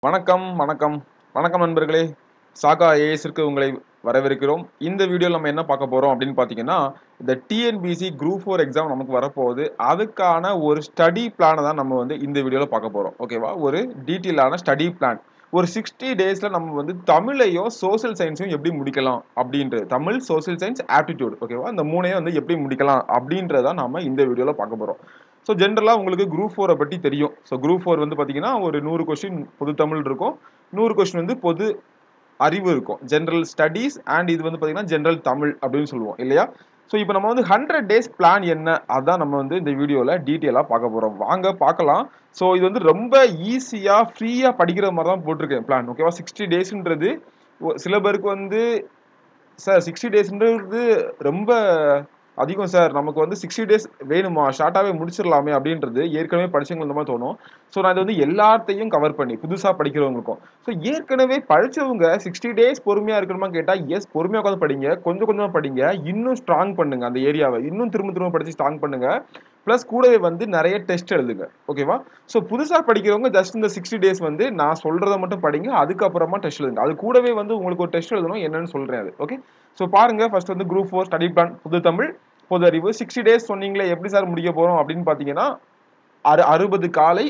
வணக்கம் வணக்கம் வணக்கம் நண்பர்களே சாகா ஏஎஸ்ற்கு உங்களை வரவேற்கிறோம் இந்த வீடியோவில் நம்ம என்ன பார்க்க போகிறோம் அப்படின்னு பார்த்தீங்கன்னா இந்த டிஎன்பிசி குரூப் ஃபோர் எக்ஸாம் நமக்கு வரப்போகுது அதுக்கான ஒரு ஸ்டடி பிளானை தான் நம்ம வந்து இந்த வீடியோவில் பார்க்க போகிறோம் ஓகேவா ஒரு டீட்டெயிலான ஸ்டடி பிளான் ஒரு சிக்ஸ்டி டேஸில் நம்ம வந்து தமிழையோ சோஷியல் சயின்ஸையும் எப்படி முடிக்கலாம் அப்படின்றது தமிழ் சோஷியல் சயின்ஸ் ஆப்டிடியூட் ஓகேவா இந்த மூணையும் வந்து எப்படி முடிக்கலாம் அப்படின்றத நம்ம இந்த வீடியோவில் பார்க்க போகிறோம் ஸோ ஜென்ரலாக உங்களுக்கு குரூப் ஃபோரை பற்றி தெரியும் ஸோ குரூப் ஃபோர் வந்து பார்த்தீங்கன்னா ஒரு நூறு கொஸ்டின் பொது தமிழ் இருக்கும் நூறு கொஸ்டின் வந்து பொது அறிவு இருக்கும் ஜென்ரல் ஸ்டடீஸ் அண்ட் இது வந்து பார்த்தீங்கன்னா ஜென்ரல் தமிழ் அப்படின்னு சொல்லுவோம் இல்லையா ஸோ இப்போ நம்ம வந்து ஹண்ட்ரட் டேஸ் பிளான் என்ன அதான் நம்ம வந்து இந்த வீடியோவில் டீட்டெயிலாக பார்க்க போகிறோம் வாங்க பார்க்கலாம் ஸோ இது வந்து ரொம்ப ஈஸியாக ஃப்ரீயாக படிக்கிற மாதிரி தான் போட்டிருக்கேன் பிளான் ஓகேவா சிக்ஸ்டி டேஸ்ன்றது சில பேருக்கு வந்து சார் சிக்ஸ்டி டேஸ்ன்றது ரொம்ப அதிகம் சார் நமக்கு வந்து சிக்ஸ்டி டேஸ் வேணுமா ஷார்ட்டாகவே முடிச்சிடலாமே அப்படின்றது ஏற்கனவே படிச்சவங்க இந்த மாதிரி தோணும் ஸோ நான் இது வந்து எல்லாத்தையும் கவர் பண்ணி புதுசாக படிக்கிறவங்களுக்கும் ஸோ ஏற்கனவே படித்தவங்க சிக்ஸ்டி டேஸ் பொறுமையாக இருக்கணுமா கேட்டால் எஸ் பொறுமையாக உட்காந்து படிங்க கொஞ்சம் கொஞ்சமாக படிங்க இன்னும் ஸ்ட்ராங் பண்ணுங்க அந்த ஏரியாவை இன்னும் திரும்ப திரும்ப படித்து ஸ்ட்ராங் பண்ணுங்க ப்ளஸ் கூடவே வந்து நிறைய டெஸ்ட் எழுதுங்க ஓகேவா ஸோ புதுசாக படிக்கிறவங்க ஜஸ்ட் இந்த சிக்ஸ்டி டேஸ் வந்து நான் சொல்கிறத மட்டும் படிங்க அதுக்கப்புறமா டெஸ்ட் எழுதுங்க அது கூடவே வந்து உங்களுக்கு ஒரு டெஸ்ட் எழுதணும் என்னன்னு சொல்கிறேன் அது ஓகே ஸோ பாருங்க ஃபர்ஸ்ட் வந்து குரூப் ஃபோர் ஸ்டடி பிளான் புது தமிழ் பொது அறிவு சிக்ஸ்டி டேஸ் சொன்னீங்களே எப்படி சார் முடிக்க போகிறோம் அப்படின்னு பார்த்தீங்கன்னா அறு அறுபது காலை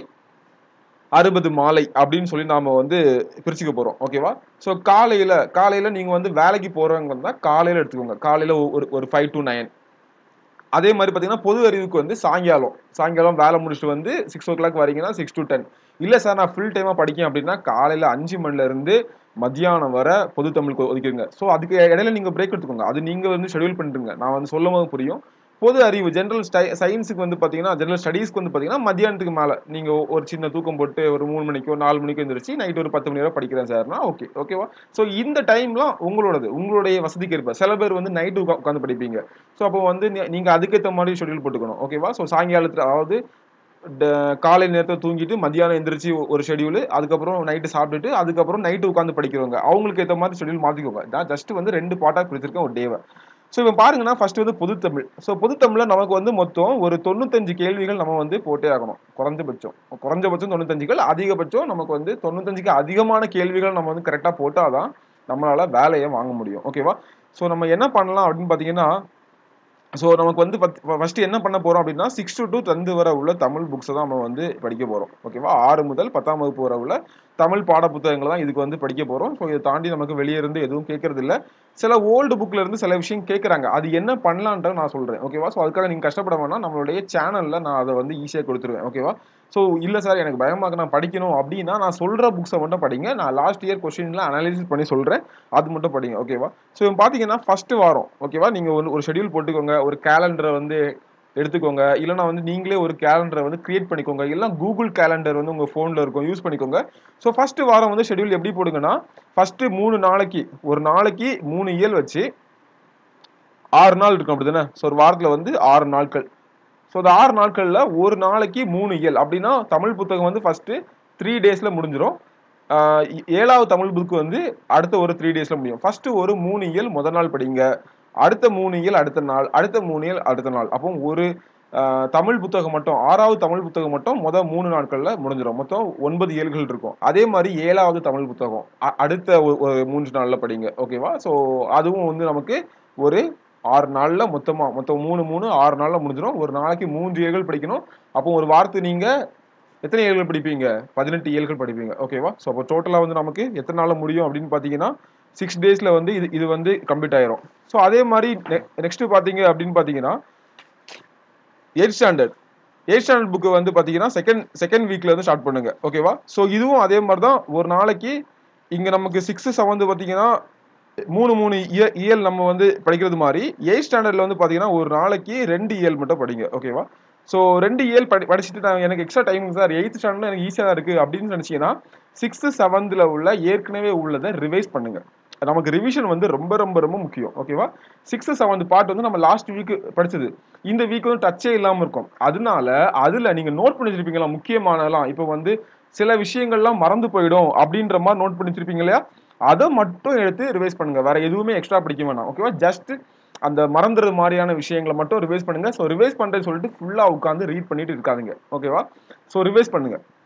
அறுபது மாலை அப்படின்னு சொல்லி நாம வந்து பிரிச்சுக்க போறோம் ஓகேவா ஸோ காலையில காலையில நீங்க வந்து வேலைக்கு போறவங்க வந்தா காலையில எடுத்துக்கோங்க காலையில ஒரு ஒரு ஃபைவ் டு நைன் அதே மாதிரி பார்த்தீங்கன்னா பொது அறிவுக்கு வந்து சாயங்காலம் சாயங்காலம் வேலை முடிச்சுட்டு வந்து சிக்ஸ் ஓ கிளாக் வரீங்கன்னா சிக்ஸ் டு டென் இல்லை சார் நான் ஃபுல் டைமாக படிக்கேன் அப்படின்னா காலையில் அஞ்சு மணில இருந்து மத்தியானம் வர பொது தமிழுக்கு ஒதுக்கிடுங்க ஸோ அதுக்கு இடையில நீங்கள் பிரேக் எடுத்துக்கோங்க அது நீங்கள் வந்து ஷெடியூல் பண்ணிட்டுருங்க நான் வந்து சொல்லும் போது புரியும் பொது அறிவு ஜென்ரல் ஸ்டை சயின்ஸுக்கு வந்து பார்த்தீங்கன்னா ஜென்ரல் ஸ்டடீஸ்க்கு வந்து பார்த்தீங்கன்னா மத்தியானத்துக்கு மேலே நீங்கள் ஒரு சின்ன தூக்கம் போட்டு ஒரு மூணு மணிக்கோ நாலு மணிக்கோ எழுந்திரிச்சு நைட் ஒரு பத்து மணி வரை படிக்கிறேன் சார்னா ஓகே ஓகேவா ஸோ இந்த டைம்லாம் உங்களோடது உங்களுடைய வசதிக்கு இருப்ப சில பேர் வந்து நைட்டு உட்காந்து படிப்பீங்க ஸோ அப்போ வந்து நீங்கள் அதுக்கேற்ற மாதிரி ஷெடியூல் போட்டுக்கணும் ஓகேவா ஸோ சாயங்காலத்தில் அதாவது காலை நேரத்தில் தூங்கிட்டு மத்தியானம் எந்திரிச்சு ஒரு ஷெடியூல் அதுக்கப்புறம் நைட்டு சாப்பிட்டுட்டு அதுக்கப்புறம் நைட்டு உட்காந்து படிக்கிறவங்க அவங்களுக்கு ஏற்ற மாதிரி ஷெடியூல் மாற்றிக்கோங்க நான் ஜஸ்ட் வந்து ரெண்டு பார்ட்டாக பிரிச்சிருக்கேன் ஒரு டேவை ஸோ இப்போ பாருங்கன்னா ஃபர்ஸ்ட் வந்து பொதுத்தமிழ் ஸோ பொதுத்தமிழில் நமக்கு வந்து மொத்தம் ஒரு தொண்ணூத்தஞ்சு கேள்விகள் நம்ம வந்து போட்டே ஆகணும் குறைஞ்சபட்சம் குறைஞ்சபட்சம் தொண்ணூத்தஞ்சுகள் அதிகபட்சம் நமக்கு வந்து தொண்ணூத்தஞ்சுக்கு அதிகமான கேள்விகள் நம்ம வந்து கரெக்டாக போட்டால் தான் நம்மளால வேலையை வாங்க முடியும் ஓகேவா ஸோ நம்ம என்ன பண்ணலாம் அப்படின்னு பார்த்தீங்கன்னா ஸோ நமக்கு வந்து ஃபர்ஸ்ட் என்ன பண்ண போறோம் அப்படின்னா சிக்ஸ் டு டூ டென்த் வர உள்ள தமிழ் புக்ஸை தான் நம்ம வந்து படிக்க போறோம் ஓகேவா ஆறு முதல் பத்தாம் வகுப்பு வர உள்ள தமிழ் பாட புத்தகங்களை தான் இதுக்கு வந்து படிக்க போறோம் ஸோ இதை தாண்டி நமக்கு வெளியே இருந்து எதுவும் கேட்கறது இல்லை சில ஓல்டு புக்ல இருந்து சில விஷயம் கேட்குறாங்க அது என்ன பண்ணலான்ட்டு நான் சொல்றேன் ஓகேவா ஸோ அதுக்காக நீங்க கஷ்டப்பட வேணாம் நம்மளுடைய சேனல்ல நான் அதை வந்து ஈஸியாக கொடுத்துருவேன் ஓகேவா ஸோ இல்லை சார் எனக்கு பயமாக நான் படிக்கணும் அப்படின்னா நான் சொல்கிற புக்ஸை மட்டும் படிங்க நான் லாஸ்ட் இயர் கொஸ்டின்லாம் அனாலிசிஸ் பண்ணி சொல்கிறேன் அது மட்டும் படிங்க ஓகேவா ஸோ பார்த்தீங்கன்னா ஃபஸ்ட்டு வாரம் ஓகேவா நீங்கள் ஒரு ஒரு ஷெடியூல் போட்டுக்கோங்க ஒரு கேலண்டரை வந்து எடுத்துக்கோங்க இல்லைனா வந்து நீங்களே ஒரு கேலண்டரை வந்து கிரியேட் பண்ணிக்கோங்க இல்லை கூகுள் கேலண்டர் வந்து உங்கள் ஃபோனில் இருக்கும் யூஸ் பண்ணிக்கோங்க ஸோ ஃபஸ்ட்டு வாரம் வந்து ஷெடியூல் எப்படி போடுங்கன்னா ஃபஸ்ட்டு மூணு நாளைக்கு ஒரு நாளைக்கு மூணு இயல் வச்சு ஆறு நாள் இருக்கும் அப்படி தானே ஸோ ஒரு வாரத்தில் வந்து ஆறு நாட்கள் ஸோ அந்த ஆறு நாட்களில் ஒரு நாளைக்கு மூணு இயல் அப்படின்னா தமிழ் புத்தகம் வந்து ஃபஸ்ட்டு த்ரீ டேஸில் முடிஞ்சிடும் ஏழாவது தமிழ் புக்கு வந்து அடுத்த ஒரு த்ரீ டேஸில் முடியும் ஃபஸ்ட்டு ஒரு மூணு இயல் முதல் நாள் படிங்க அடுத்த மூணு இயல் அடுத்த நாள் அடுத்த மூணு இயல் அடுத்த நாள் அப்போ ஒரு தமிழ் புத்தகம் மட்டும் ஆறாவது தமிழ் புத்தகம் மட்டும் மொதல் மூணு நாட்களில் முடிஞ்சிடும் மொத்தம் ஒன்பது இயல்கள் இருக்கும் அதே மாதிரி ஏழாவது தமிழ் புத்தகம் அடுத்த ஒரு மூன்று நாளில் படிங்க ஓகேவா ஸோ அதுவும் வந்து நமக்கு ஒரு ஆறு நாளில் மொத்தமாக மொத்தம் மூணு மூணு ஆறு நாளில் முடிஞ்சிடும் ஒரு நாளைக்கு மூன்று இயல்கள் படிக்கணும் அப்போ ஒரு வாரத்து நீங்கள் எத்தனை இயல்கள் படிப்பீங்க பதினெட்டு இயல்கள் படிப்பீங்க ஓகேவா ஸோ அப்போ டோட்டலாக வந்து நமக்கு எத்தனை நாளில் முடியும் அப்படின்னு பார்த்தீங்கன்னா சிக்ஸ் டேஸில் வந்து இது இது வந்து கம்ப்ளீட் ஆயிரும் ஸோ அதே மாதிரி நெக்ஸ்ட் பார்த்தீங்க அப்படின்னு பார்த்தீங்கன்னா eight standard eight standard book வந்து பார்த்தீங்கன்னா செகண்ட் செகண்ட் வீக்ல இருந்து ஸ்டார்ட் பண்ணுங்க ஓகேவா ஸோ இதுவும் அதே மாதிரி தான் ஒரு நாளைக்கு இங்கே நமக்கு சிக்ஸ்த்து செவன்த்து பார்த்தீங்கன்னா மூணு மூணு இயல் இயல் நம்ம வந்து படிக்கிறது மாதிரி எயிட் ஸ்டாண்டர்ட்ல வந்து பார்த்தீங்கன்னா ஒரு நாளைக்கு ரெண்டு இயல் மட்டும் படிங்க ஓகேவா ஸோ ரெண்டு இயல் படி படிச்சுட்டு நான் எனக்கு எக்ஸ்ட்ரா டைம் சார் எயித் ஸ்டாண்டர்ட்ல எனக்கு ஈஸியாக தான் இருக்குது அப்படின்னு நினச்சிங்கன்னா சிக்ஸ்த்து செவன்த்தில் உள்ள ஏற்கனவே உள்ளதை ரிவைஸ் பண்ணுங்க நமக்கு ரிவிஷன் வந்து ரொம்ப ரொம்ப ரொம்ப முக்கியம் ஓகேவா சிக்ஸ்த்து செவன்த் பார்ட் வந்து நம்ம லாஸ்ட் வீக் படிச்சது இந்த வீக் வந்து டச்சே இல்லாமல் இருக்கும் அதனால அதில் நீங்கள் நோட் பண்ணி வச்சிருப்பீங்களா முக்கியமானதெல்லாம் இப்போ வந்து சில விஷயங்கள்லாம் மறந்து போயிடும் அப்படின்ற மாதிரி நோட் பண்ணி வச்சிருப்பீங்க இல்லையா அதை மட்டும் எடுத்து ரிவைஸ் பண்ணுங்க வேற எதுவுமே எக்ஸ்ட்ரா படிக்க வேணாம் ஓகேவா ஜஸ்ட் அந்த மறந்துறது மாதிரியான விஷயங்களை மட்டும் ரிவைஸ் பண்ணுங்க ஸோ ரிவைஸ் பண்ணுறேன்னு சொல்லிட்டு ஃபுல்லாக உட்காந்து ரீட் பண்ணிட்டு இருக்காதுங்க ஓகேவா ஸோ ரிவைஸ் பண்ணுங்க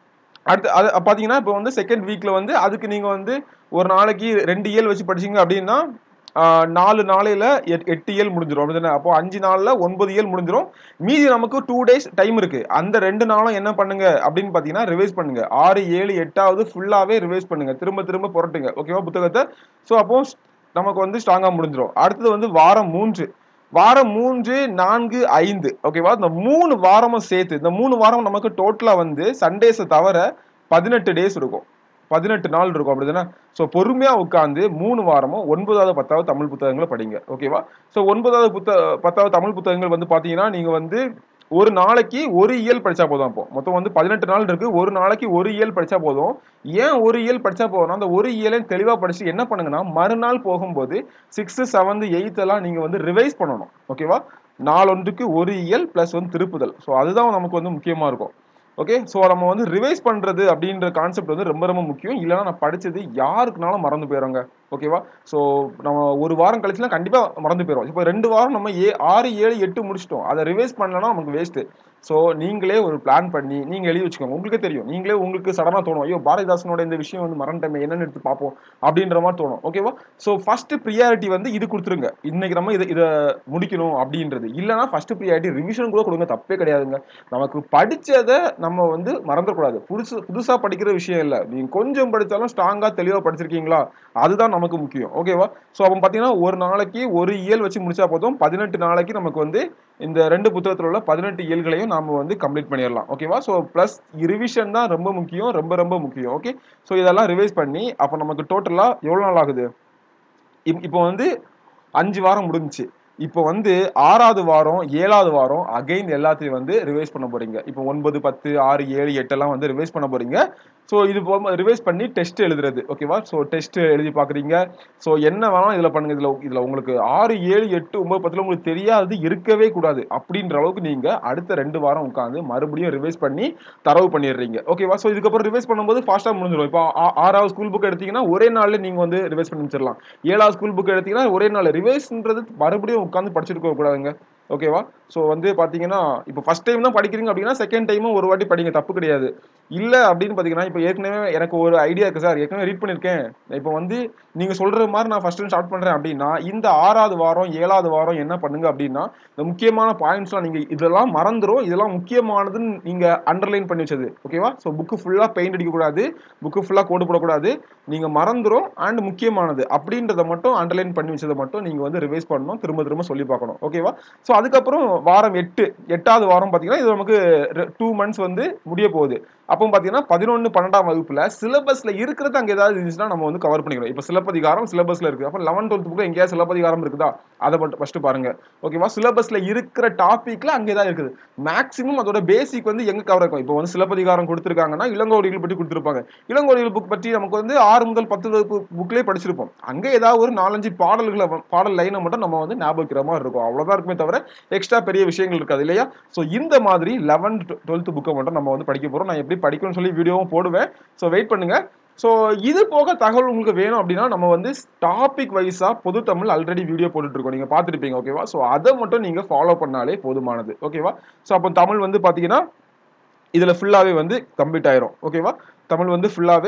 அடுத்து அது பார்த்தீங்கன்னா இப்போ வந்து செகண்ட் வீக்ல வந்து அதுக்கு நீங்க வந்து ஒரு நாளைக்கு ரெண்டு இயல் வச்சு படிச்சீங்க அப்படின்னா ஆஹ், நாலு நாளையில எட்- எட்டு இயல் முடிஞ்சிடும் அப்படிதானே அப்போ அஞ்சு நாள்ல ஒன்பது இயல் முடிஞ்சிடும் மீதி நமக்கு டூ டேஸ் டைம் இருக்கு அந்த ரெண்டு நாளும் என்ன பண்ணுங்க அப்படின்னு பார்த்தீங்கன்னா ரிவைஸ் பண்ணுங்க ஆறு ஏழு எட்டாவது ஃபுல்லாவே ரிவைஸ் பண்ணுங்க திரும்ப திரும்ப புரட்டுங்க ஓகேவா புத்தகத்தை ஸோ அப்போ நமக்கு வந்து ஸ்ட்ராங்கா முடிஞ்சிடும் அடுத்தது வந்து வாரம் மூன்று வாரம் மூன்று நான்கு ஐந்து ஓகேவா இந்த மூணு வாரமும் சேர்த்து இந்த மூணு வாரம் நமக்கு டோட்டலா வந்து சண்டேஸை தவிர பதினெட்டு டேஸ் இருக்கும் பதினெட்டு நாள் இருக்கும் அப்படிதானே ஸோ பொறுமையா உட்காந்து மூணு வாரமும் ஒன்பதாவது பத்தாவது தமிழ் புத்தகங்களை படிங்க ஓகேவா ஸோ ஒன்பதாவது புத்த பத்தாவது தமிழ் புத்தகங்கள் வந்து பாத்தீங்கன்னா நீங்க வந்து ஒரு நாளைக்கு ஒரு இயல் படிச்சா போதும் அப்போ மொத்தம் வந்து பதினெட்டு நாள் இருக்கு ஒரு நாளைக்கு ஒரு இயல் படிச்சா போதும் ஏன் ஒரு இயல் படிச்சா போதும்னா அந்த ஒரு இயலையும் தெளிவா படிச்சு என்ன பண்ணுங்கன்னா மறுநாள் போகும்போது சிக்ஸ்த்து செவன்த் எயித் எல்லாம் நீங்க வந்து ரிவைஸ் பண்ணணும் ஓகேவா நாளொன்றுக்கு ஒரு இயல் பிளஸ் வந்து திருப்புதல் ஸோ அதுதான் நமக்கு வந்து முக்கியமா இருக்கும் ஓகே ஸோ நம்ம வந்து ரிவைஸ் பண்றது அப்படின்ற கான்செப்ட் வந்து ரொம்ப ரொம்ப முக்கியம் இல்லைன்னா நான் படிச்சது யாருக்குனாலும் மறந்து போயிடுங்க ஓகேவா ஸோ நம்ம ஒரு வாரம் கழிச்சுலாம் கண்டிப்பா மறந்து போயிடும் இப்போ ரெண்டு வாரம் நம்ம ஏ ஆறு ஏழு எட்டு முடிச்சிட்டோம் அதை ரிவைஸ் பண்ணலன்னா நமக்கு வேஸ்ட் ஸோ நீங்களே ஒரு பிளான் பண்ணி நீங்க எழுதி வச்சுக்கோங்க உங்களுக்கே தெரியும் நீங்களே உங்களுக்கு சடனா தோணும் ஐயோ பாரதிதாசனோட இந்த விஷயம் வந்து மறந்துட்டமே என்னன்னு எடுத்து பார்ப்போம் அப்படின்ற மாதிரி தோணும் ஓகேவா ஸோ ஃபர்ஸ்ட் ப்ரியாரிட்டி வந்து இது கொடுத்துருங்க இன்னைக்கு நம்ம இதை இதை முடிக்கணும் அப்படின்றது இல்லைன்னா ஃபர்ஸ்ட் ப்ரியாரிட்டி ரிவிஷன் கூட கொடுங்க தப்பே கிடையாதுங்க நமக்கு படிச்சதை நம்ம வந்து மறந்துடக்கூடாது புதுசு புதுசா படிக்கிற விஷயம் இல்லை நீங்க கொஞ்சம் படிச்சாலும் ஸ்ட்ராங்கா தெளிவா படிச்சிருக்கீங்களா அதுதான் நமக்கு முக்கியம் ஓகேவா ஸோ அப்போ பார்த்தீங்கன்னா ஒரு நாளைக்கு ஒரு இயல் வச்சு முடிச்சா போதும் பதினெட்டு நாளைக்கு நமக்கு வந்து இந்த ரெண்டு புத்தகத்தில் உள்ள பதினெட்டு இயல்களையும் நாம வந்து கம்ப்ளீட் பண்ணிடலாம் ஓகேவா ஸோ ப்ளஸ் ரிவிஷன் தான் ரொம்ப முக்கியம் ரொம்ப ரொம்ப முக்கியம் ஓகே ஸோ இதெல்லாம் ரிவைஸ் பண்ணி அப்போ நமக்கு டோட்டலாக எவ்வளோ நாள் ஆகுது இப்- இப்போ வந்து அஞ்சு வாரம் முடிஞ்சுச்சு இப்போ வந்து ஆறாவது வாரம் ஏழாவது வாரம் அகைன் எல்லாத்தையும் வந்து ரிவைஸ் பண்ண போறீங்க இப்போ ஒன்பது பத்து ஆறு ஏழு எட்டெல்லாம் வந்து ரிவைஸ் பண்ண போறீங்க ஸோ இது ரிவைஸ் பண்ணி டெஸ்ட் எழுதுறது ஓகேவா ஸோ டெஸ்ட் எழுதி பார்க்குறீங்க ஸோ என்ன வேணாலும் இதில் பண்ணுங்க இதில் இதில் உங்களுக்கு ஆறு ஏழு எட்டு ஒன்பது பத்தில் உங்களுக்கு தெரியாது இருக்கவே கூடாது அப்படின்ற அளவுக்கு நீங்கள் அடுத்த ரெண்டு வாரம் உட்காந்து மறுபடியும் ரிவைஸ் பண்ணி தரவு பண்ணிடுறீங்க ஓகேவா ஸோ இதுக்கப்புறம் ரிவைஸ் பண்ணும்போது ஃபாஸ்ட்டாக முடிஞ்சிடும் இப்போ ஆ- ஆறாவது ஸ்கூல் புக் எடுத்தீங்கன்னா ஒரே நாளில் நீங்கள் வந்து ரிவைஸ் பண்ணி வச்சிடலாம் ஏழாவது ஸ்கூல் புக் எடுத்தீங்கன்னா ஒரே நாள் ரிவைஸ்ன்றது மறுபடியும் உட்காந்து படிச்சிருக்க கூடாதுங்க ஓகேவா ஸோ வந்து பார்த்தீங்கன்னா இப்போ ஃபர்ஸ்ட் டைம் தான் படிக்கிறீங்க அப்படின்னா செகண்ட் டைமும் ஒரு வாட்டி படிங்க தப்பு கிடையாது இல்லை அப்படின்னு பார்த்தீங்கன்னா இப்போ ஏற்கனவே எனக்கு ஒரு ஐடியா இருக்கு சார் ஏற்கனவே ரீட் பண்ணியிருக்கேன் இப்போ வந்து நீங்கள் சொல்கிற மாதிரி நான் ஃபர்ஸ்ட் டைம் ஸ்டார்ட் பண்ணுறேன் அப்படின்னா இந்த ஆறாவது வாரம் ஏழாவது வாரம் என்ன பண்ணுங்க அப்படின்னா இந்த முக்கியமான பாயிண்ட்ஸ்லாம் நீங்கள் இதெல்லாம் மறந்துடும் இதெல்லாம் முக்கியமானதுன்னு நீங்கள் அண்டர்லைன் பண்ணி வச்சது ஓகேவா ஸோ புக்கு ஃபுல்லாக பெயிண்ட் அடிக்கக்கூடாது புக்கு ஃபுல்லாக கோடு போடக்கூடாது நீங்கள் மறந்துடும் அண்ட் முக்கியமானது அப்படின்றத மட்டும் அண்டர்லைன் பண்ணி வச்சதை மட்டும் நீங்கள் வந்து ரிவைஸ் பண்ணணும் திரும்ப திரும்ப சொல்லி பார்க்கணும் ஓகேவா ஸோ அதுக்கப்புறம் வாரம் எட்டு எட்டாவது வாரம் பார்த்தீங்கன்னா இது நமக்கு டூ மந்த்ஸ் வந்து முடிய போகுது அப்போ பார்த்தீங்கன்னா பதினொன்று பன்னெண்டாம் வகுப்புல சிலபஸ்ல இருக்கிறது அங்கே ஏதாவது இருந்துச்சுன்னா நம்ம வந்து கவர் பண்ணிக்கிறோம் இப்போ சிலப்பதிகாரம் சிலபஸ்ல இருக்கு அப்போ லெவன் டுவெல்த் புக்கு எங்கேயாவது சிலப்பதிகாரம் இருக்குதா அதை மட்டும் ஃபர்ஸ்ட் பாருங்க ஓகேவா சிலபஸ்ல இருக்கிற டாபிக்ல அங்கே தான் இருக்குது மேக்ஸிமம் அதோட பேசிக் வந்து எங்க கவர் இருக்கும் இப்போ வந்து சிலப்பதிகாரம் கொடுத்துருக்காங்கன்னா இளங்கோடிகள் பற்றி கொடுத்துருப்பாங்க இளங்கோடிகள் புக் பற்றி நமக்கு வந்து ஆறு முதல் பத்து வகுப்பு புக்லேயே படிச்சிருப்போம் அங்கே ஏதாவது ஒரு நாலஞ்சு பாடல்களை வ- பாடல் லைனை மட்டும் நம்ம வந்து ஞாபகம் வைக்கிற மாதிரி இருக்கும் அவ்வளவுதான் இருக்குமே தவிர எக்ஸ்ட்ரா பெரிய விஷயங்கள் இருக்காது இல்லையா ஸோ இந்த மாதிரி லெவன்த் டுவெல்த் புக்கை மட்டும் நம்ம வந்து படிக்க போறோம் நான் எப்படி படிக்கணும்னு சொல்லி வீடியோவும் போடுவேன் ஸோ வெயிட் பண்ணுங்க ஸோ இது போக தகவல் உங்களுக்கு வேணும் அப்படின்னா நம்ம வந்து டாபிக் வைஸா பொது தமிழ் ஆல்ரெடி வீடியோ போட்டுட்டு இருக்கோம் நீங்க பார்த்துருப்பீங்க ஓகேவா ஸோ அதை மட்டும் நீங்க ஃபாலோ பண்ணாலே போதுமானது ஓகேவா ஸோ அப்போ தமிழ் வந்து பாத்தீங்கன்னா இதுல ஃபுல்லாவே வந்து கம்ப்ளீட் ஆயிரும் ஓகேவா தமிழ் வந்து ஃபுல்லாவே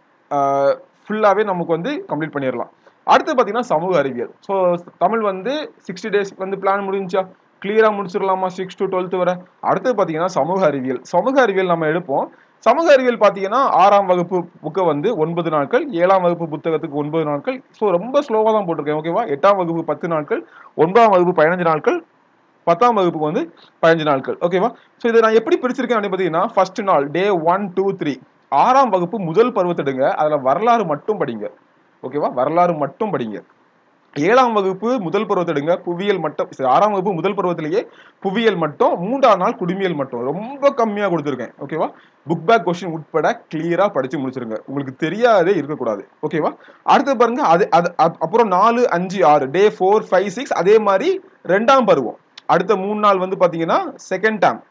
ஃபுல்லாவே நமக்கு வந்து கம்ப்ளீட் பண்ணிடலாம் அடுத்து பாத்தீங்கன்னா சமூக அறிவியல் ஸோ தமிழ் வந்து சிக்ஸ்டி டேஸ் வந்து பிளான் முடிஞ்சா கிளியரா முடிச்சிடலாமா சிக்ஸ் டு டுவெல்த் வரை அடுத்து பாத்தீங்கன்னா சமூக அறிவியல் சமூக அறிவியல் நம்ம எடுப்போம் சமூக அறிவியல் பாத்தீங்கன்னா ஆறாம் வகுப்பு புக்கை வந்து ஒன்பது நாட்கள் ஏழாம் வகுப்பு புத்தகத்துக்கு ஒன்பது நாட்கள் ஸோ ரொம்ப ஸ்லோவாக தான் போட்டிருக்கேன் ஓகேவா எட்டாம் வகுப்பு பத்து நாட்கள் ஒன்பதாம் வகுப்பு பதினஞ்சு நாட்கள் பத்தாம் வகுப்புக்கு வந்து பதினஞ்சு நாட்கள் ஓகேவா ஸோ இதை நான் எப்படி பிரிச்சிருக்கேன் அப்படின்னு பார்த்தீங்கன்னா ஃபர்ஸ்ட் நாள் டே ஒன் டூ த்ரீ ஆறாம் வகுப்பு முதல் பருவத்தை எடுங்க அதில் வரலாறு மட்டும் படிங்க ஓகேவா வரலாறு மட்டும் படிங்க ஏழாம் வகுப்பு முதல் பருவத்தை எடுங்க புவியியல் மட்டும் சரி, ஆறாம் வகுப்பு முதல் பருவத்திலேயே புவியியல் மட்டும் மூன்றாம் நாள் குடிமியல் மட்டும் ரொம்ப கம்மியா கொடுத்துருக்கேன் ஓகேவா புக் பேக் கொஸ்டின் உட்பட கிளியரா படிச்சு முடிச்சிருங்க உங்களுக்கு தெரியாதே இருக்கக்கூடாது ஓகேவா அடுத்து பாருங்க அது அது அப்- அப்புறம் நாலு அஞ்சு ஆறு டே ஃபோர் ஃபைவ் சிக்ஸ் அதே மாதிரி ரெண்டாம் பருவம் அடுத்த மூணு நாள் வந்து பாத்தீங்கன்னா செகண்ட் டேம்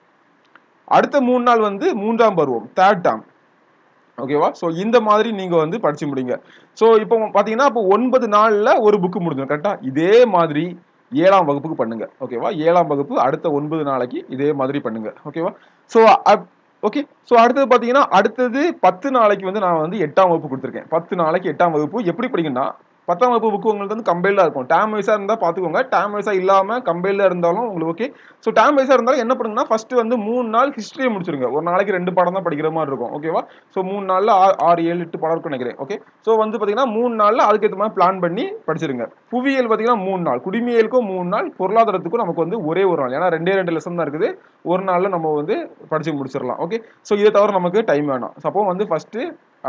அடுத்த மூணு நாள் வந்து மூன்றாம் பருவம் தேர்ட் டேம் ஓகேவா ஸோ இந்த மாதிரி நீங்க வந்து படிச்சு முடிங்க ஸோ இப்போ பாத்தீங்கன்னா இப்போ ஒன்பது நாள்ல ஒரு புக்கு முடிஞ்சிடும் கரெக்டா இதே மாதிரி ஏழாம் வகுப்புக்கு பண்ணுங்க ஓகேவா ஏழாம் வகுப்பு அடுத்த ஒன்பது நாளைக்கு இதே மாதிரி பண்ணுங்க ஓகேவா ஸோ ஓகே ஸோ அடுத்தது பார்த்தீங்கன்னா அடுத்தது பத்து நாளைக்கு வந்து நான் வந்து எட்டாம் வகுப்பு கொடுத்துருக்கேன் பத்து நாளைக்கு எட்டாம் வகுப்பு எப்படி படிக்கணும்னா பத்தாம் வகுப்பு புக்கு உங்களுக்கு வந்து கம்பைல்டாக இருக்கும் டேம் வைஸாக இருந்தால் பார்த்துக்கோங்க டேம் வைஸாக இல்லாமல் கம்பைல்டாக இருந்தாலும் உங்களுக்கு ஓகே ஸோ டேம் வைஸாக இருந்தாலும் என்ன பண்ணுங்கன்னா ஃபர்ஸ்ட் வந்து மூணு நாள் ஹிஸ்ட்ரியை முடிச்சிருங்க ஒரு நாளைக்கு ரெண்டு பாடம் தான் படிக்கிற மாதிரி இருக்கும் ஓகேவா ஸோ மூணு நாளில் ஆறு ஆறு ஏழு எட்டு பாடம் இருக்கும்னு நினைக்கிறேன் ஓகே ஸோ வந்து பார்த்தீங்கன்னா மூணு நாளில் அதுக்கேற்ற மாதிரி பிளான் பண்ணி படிச்சிருங்க புவியியல் பார்த்தீங்கன்னா மூணு நாள் குடிமையலுக்கும் மூணு நாள் பொருளாதாரத்துக்கும் நமக்கு வந்து ஒரே ஒரு நாள் ஏன்னா ரெண்டே ரெண்டு லெசன் தான் இருக்குது ஒரு நாளில் நம்ம வந்து படிச்சு முடிச்சிடலாம் ஓகே ஸோ இதை தவிர நமக்கு டைம் வேணும் அப்போ வந்து ஃபர்ஸ்ட்டு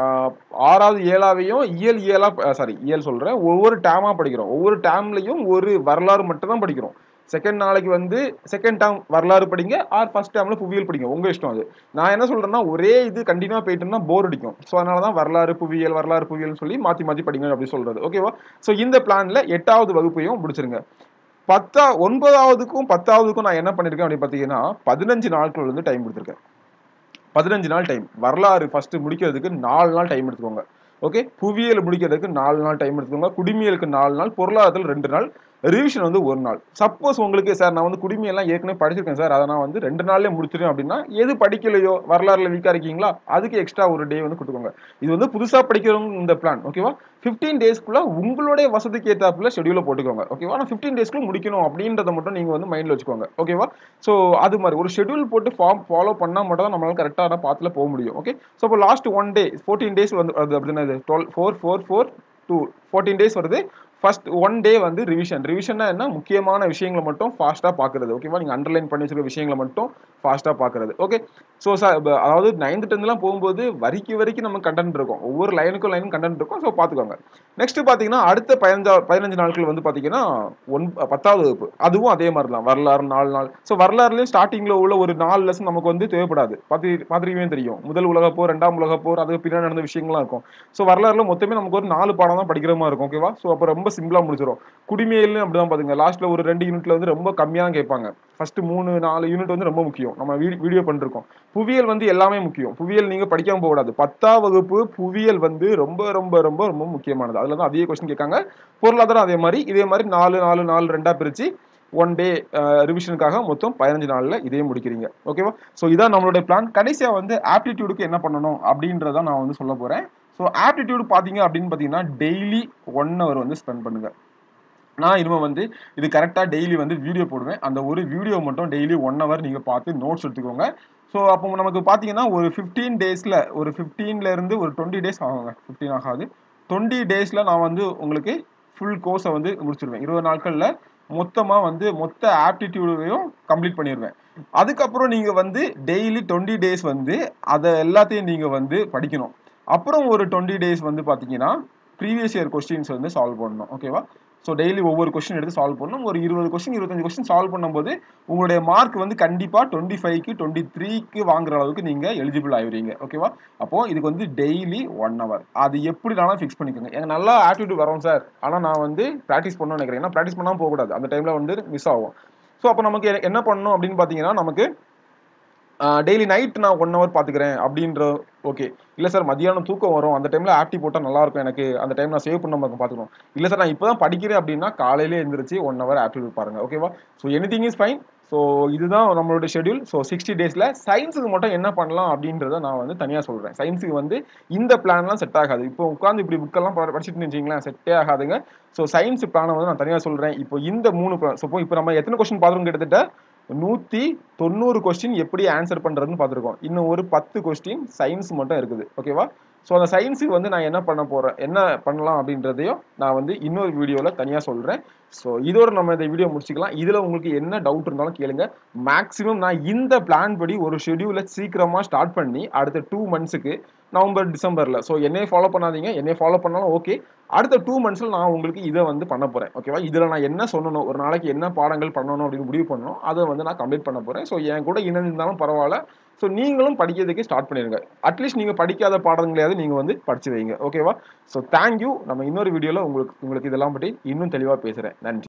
ஆறாவது ஏழாவையும் இயல் இயலா சாரி இயல் சொல்றேன் ஒவ்வொரு டேமா படிக்கிறோம் ஒவ்வொரு டேம்லையும் ஒரு வரலாறு மட்டும் தான் படிக்கிறோம் செகண்ட் நாளைக்கு வந்து செகண்ட் டேம் வரலாறு படிங்க ஆர் ஃபர்ஸ்ட் டேம்ல புவியியல் படிங்க உங்க இஷ்டம் அது நான் என்ன சொல்றேன்னா ஒரே இது கண்டினியூவா போயிட்டுனா போர் அடிக்கும் ஸோ அதனால தான் வரலாறு புவியியல் வரலாறு புவியியல்னு சொல்லி மாத்தி மாத்தி படிங்க அப்படி சொல்றது ஓகேவா ஸோ இந்த பிளான்ல எட்டாவது வகுப்பையும் முடிச்சிருங்க பத்தா ஒன்பதாவதுக்கும் பத்தாவதுக்கும் நான் என்ன பண்ணிருக்கேன் அப்படின்னு பார்த்தீங்கன்னா பதினஞ்சு நாட்கள் வந்து டைம் கொடுத்துருக்கேன் பதினஞ்சு நாள் டைம் வரலாறு ஃபர்ஸ்ட் முடிக்கிறதுக்கு நாலு நாள் டைம் எடுத்துக்கோங்க ஓகே புவியியல் முடிக்கிறதுக்கு நாலு நாள் டைம் எடுத்துக்கோங்க குடிமியலுக்கு நாலு நாள் பொருளாதாரத்தில் ரெண்டு நாள் ரிவிஷன் வந்து ஒரு நாள் சப்போஸ் உங்களுக்கு சார் நான் வந்து குடிமையெல்லாம் ஏற்கனவே படிச்சிருக்கேன் சார் அதை நான் வந்து ரெண்டு நாள்லேயே முடிச்சிருக்கேன் அப்படின்னா எது படிக்கலையோ வரலாறுல வீக்காக இருக்கீங்களா அதுக்கு எக்ஸ்ட்ரா ஒரு டே வந்து கொடுத்துக்கோங்க இது வந்து புதுசாக படிக்கிறவங்க இந்த பிளான் ஓகேவா ஃபிஃப்டீன் டேஸ்க்குள்ள உங்களுடைய வசதிக்கு ஏற்றாப்புல ஷெடியூல போட்டுக்கோங்க ஓகேவா ஆனால் ஃபிஃப்டீன் டேஸ்க்குள்ள முடிக்கணும் அப்படின்றத மட்டும் நீங்கள் வந்து மைண்டில் வச்சுக்கோங்க ஓகேவா ஸோ அது மாதிரி ஒரு ஷெடியூல் போட்டு ஃபார்ம் ஃபாலோ பண்ணால் மட்டும் தான் நம்மளால கரெக்டான பாத்தில் போக முடியும் ஓகே ஸோ இப்போ last one day fourteen days வந்து அது அப்படின்னா twelve four four four to fourteen days வருது ஃபர்ஸ்ட் ஒன் டே வந்து ரிவிஷன் ரிவிஷன்னா என்ன முக்கியமான விஷயங்களை மட்டும் ஃபாஸ்ட்டாக பார்க்குறது ஓகேவா நீங்கள் அண்டர்லைன் பண்ணி வச்சிருக்க விஷயங்களை மட்டும் ஃபாஸ்ட்டாக பார்க்குறது ஓகே ஸோ சார் அதாவது நைன்த் டென்த்லாம் போகும்போது வரிக்கு வரைக்கும் நம்ம கண்டென்ட் இருக்கும் ஒவ்வொரு லைனுக்கும் லைனும் கண்டென்ட் இருக்கும் ஸோ பார்த்துக்கோங்க நெக்ஸ்ட் பார்த்தீங்கன்னா அடுத்த பதினஞ்சா பதினஞ்சு நாட்கள் வந்து பார்த்தீங்கன்னா ஒன் பத்தாவது வகுப்பு அதுவும் அதே மாதிரி தான் வரலாறு நாலு நாள் ஸோ வரலாறுலேயும் ஸ்டார்டிங்கில் உள்ள ஒரு நாலு லெசன் நமக்கு வந்து தேவைப்படாது பார்த்து பார்த்துருக்கவே தெரியும் முதல் உலகப் போர் ரெண்டாம் உலகப் போர் அதுக்கு பின்னாடி நடந்த விஷயங்கள்லாம் இருக்கும் ஸோ வரலாறுல மொத்தமே நமக்கு ஒரு நாலு பாடம் தான் படிக்கிற மாதிரி இருக்கும் ஓகேவா ஸோ அப்போ ரொம்ப சிம்பிளா முடிச்சிடும் குடிமையிலும் அப்படிதான் பாத்துங்க லாஸ்ட்ல ஒரு ரெண்டு யூனிட்ல வந்து ரொம்ப கம்மியா தான் கேட்பாங்க ஃபர்ஸ்ட் மூணு நாலு யூனிட் வந்து ரொம்ப முக்கியம் நம்ம வீடியோ பண்ணிருக்கோம் புவியியல் வந்து எல்லாமே முக்கியம் புவியியல் நீங்க படிக்காம போகக்கூடாது பத்தாம் வகுப்பு புவியியல் வந்து ரொம்ப ரொம்ப ரொம்ப ரொம்ப முக்கியமானது அதுல தான் அதே கொஸ்டின் கேட்காங்க பொருளாதாரம் அதே மாதிரி இதே மாதிரி நாலு நாலு நாலு ரெண்டா பிரிச்சு ஒன் டே ரிவிஷனுக்காக மொத்தம் பதினஞ்சு நாளில் இதே முடிக்கிறீங்க ஓகேவா ஸோ இதான் நம்மளுடைய பிளான் கடைசியாக வந்து ஆப்டிடியூடுக்கு என்ன பண்ணணும் அப்படின்றத நான் வந்து சொல்ல போகிறேன் ஸோ ஆப்டிடியூடு பார்த்தீங்க அப்படின்னு பார்த்தீங்கன்னா டெய்லி ஒன் ஹவர் வந்து ஸ்பெண்ட் பண்ணுங்க நான் இனிமேல் வந்து இது கரெக்டாக டெய்லி வந்து வீடியோ போடுவேன் அந்த ஒரு வீடியோ மட்டும் டெய்லி ஒன் ஹவர் நீங்கள் பார்த்து நோட்ஸ் எடுத்துக்கோங்க ஸோ அப்போ நமக்கு பார்த்தீங்கன்னா ஒரு ஃபிஃப்டீன் டேஸில் ஒரு 15 ல இருந்து ஒரு டுவெண்ட்டி டேஸ் ஆகுங்க ஃபிஃப்டீன் ஆகாது டுவெண்ட்டி டேஸில் நான் வந்து உங்களுக்கு ஃபுல் கோர்ஸை வந்து முடிச்சிருவேன் இருபது நாட்களில் மொத்தமாக வந்து மொத்த ஆப்டிடியூடையும் கம்ப்ளீட் பண்ணிடுவேன் அதுக்கப்புறம் நீங்கள் வந்து டெய்லி டுவெண்ட்டி டேஸ் வந்து அதை எல்லாத்தையும் நீங்கள் வந்து படிக்கணும் அப்புறம் ஒரு டுவெண்ட்டி டேஸ் வந்து பார்த்தீங்கன்னா ப்ரீவியஸ் இயர் கொஸ்டின்ஸ் வந்து சால்வ் பண்ணணும் ஓகேவா ஸோ டெய்லி ஒவ்வொரு கொஸ்டின் எடுத்து சால்வ் பண்ணணும் ஒரு இருபது கொஸ்டின் இருபத்தஞ்சு கொஸ்டின் சால்வ் பண்ணும்போது உங்களுடைய மார்க் வந்து கண்டிப்பாக டுவெண்ட்டி ஃபைவ்க்கு டுவெண்ட்டி த்ரீக்கு வாங்குற அளவுக்கு நீங்கள் எலிஜிபிள் ஆகிடுவீங்க ஓகேவா அப்போ இதுக்கு வந்து டெய்லி ஒன் ஹவர் அது எப்படினாலும் ஃபிக்ஸ் பண்ணிக்கோங்க எனக்கு நல்லா ஆட்டிடியூட் வரும் சார் ஆனால் நான் வந்து ப்ராக்டிஸ் பண்ணணும்னு நினைக்கிறேன் ஏன்னா ப்ராக்டிஸ் பண்ணாமல் போகக்கூடாது அந்த டைமில் வந்து மிஸ் ஆகும் ஸோ அப்போ நமக்கு எ- என்ன பண்ணணும் அப்படின்னு பார்த்தீங்கன்னா நமக்கு டெய்லி நைட் நான் ஒன் ஹவர் பார்த்துக்கிறேன் அப்படின்ற ஓகே இல்லை சார் மதியானம் தூக்கம் வரும் அந்த டைமில் ஆப்டி போட்டால் நல்லா இருக்கும் எனக்கு அந்த டைம் நான் சேவ் பண்ண மாதிரி பார்த்துக்கணும் இல்லை சார் நான் இப்போ தான் படிக்கிறேன் அப்படின்னா காலையிலே எழுந்திரிச்சு ஒன் ஹவர் ஆப்டிடியூட் பாருங்க ஓகேவா so anything is fine so இதுதான் நம்மளோட ஷெட்யூல் ஸோ சிக்ஸ்டி டேஸில் சயின்ஸுக்கு மட்டும் என்ன பண்ணலாம் அப்படின்றத நான் வந்து தனியாக சொல்கிறேன் சயின்ஸுக்கு வந்து இந்த பிளான்லாம் செட் ஆகாது இப்போ உட்காந்து இப்படி புக்கெல்லாம் படிச்சுட்டு வச்சிங்களேன் செட்டே ஆகாதுங்க ஸோ சயின்ஸ் பிளானை வந்து நான் தனியாக சொல்கிறேன் இப்போ இந்த மூணு ஸோ இப்போ நம்ம எத்தனை கொஸ்டின் பார்த்துருக்கோம் கிட்டத்தட்ட நூற்றி தொண்ணூறு கொஸ்டின் எப்படி ஆன்சர் பண்ணுறதுன்னு பார்த்துருக்கோம் இன்னும் ஒரு பத்து கொஸ்டின் சயின்ஸ் மட்டும் இருக்குது ஓகேவா ஸோ அந்த சயின்ஸுக்கு வந்து நான் என்ன பண்ண போகிறேன் என்ன பண்ணலாம் அப்படின்றதையும் நான் வந்து இன்னொரு வீடியோவில் தனியாக சொல்கிறேன் ஸோ இதோட நம்ம இந்த வீடியோ முடிச்சுக்கலாம் இதில் உங்களுக்கு என்ன டவுட் இருந்தாலும் கேளுங்க மேக்ஸிமம் நான் இந்த பிளான் படி ஒரு ஷெடியூலை சீக்கிரமாக ஸ்டார்ட் பண்ணி அடுத்த டூ மந்த்ஸுக்கு நவம்பர் டிசம்பரில் ஸோ என்னைய ஃபாலோ பண்ணாதீங்க என்னைய ஃபாலோ பண்ணாலும் ஓகே அடுத்த டூ மந்த்ஸில் நான் உங்களுக்கு இதை வந்து பண்ண போகிறேன் ஓகேவா இதில் நான் என்ன சொல்லணும் ஒரு நாளைக்கு என்ன பாடங்கள் பண்ணணும் அப்படின்னு முடிவு பண்ணணும் அதை வந்து நான் கம்ப்ளீட் பண்ண போகிறேன் ஸோ என் கூட இணைந்திருந்தாலும் பரவாயில்ல ஸோ நீங்களும் படிக்கிறதுக்கு ஸ்டார்ட் பண்ணிடுங்க அட்லீஸ்ட் நீங்கள் படிக்காத பாடங்களையாவது நீங்கள் வந்து படிச்சு வைங்க ஓகேவா ஸோ தேங்க்யூ நம்ம இன்னொரு வீடியோவில் உங்களுக்கு உங்களுக்கு இதெல்லாம் பற்றி இன்னும் தெளிவாக பேசுகிறேன் நன்றி